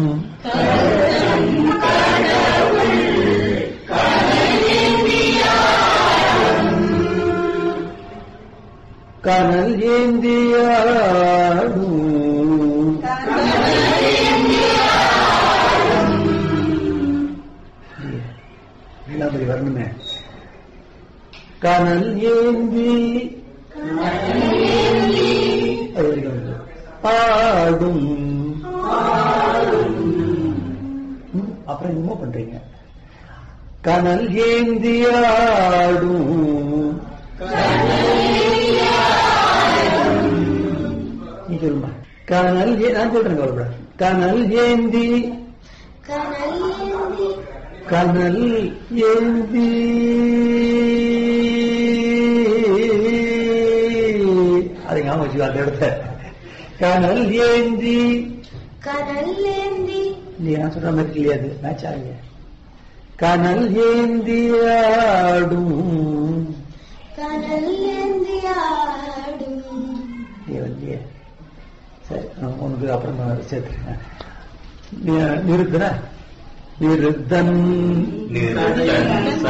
கனல் ஏந்தியாடும் நீலாம்பரி வரணுமே கனல் ஏந்தி அது வரைக்கும் வந்து. ஆடும் ம், அப்புறம் என்னமோ பண்றீங்க கனல் ஏந்தியாடும் நீ சொல்லுமா கனல் ஏ நான் சொல்றேன் கவலைப்பட கனல் ஏந்தி கனல் ஏந்தி கனல் ஏந்தி அதை ஞாபகம் வச்சுக்கோ அந்த இடத்த கனல் ஏந்தி கனல் ஏந்தி இல்லையா நான் சொல்ற மாதிரி இல்லையா அது மேட்ச் ஆகலையா கனல் ஏந்தி ஆடும் கனல் ஏந்தி ஆடும் இல்லையா இல்லையா சரி நான் உனக்கு அப்புறமா சேர்த்துறேன் நிறுத்தன நிறுத்தன் நிறுத்தன்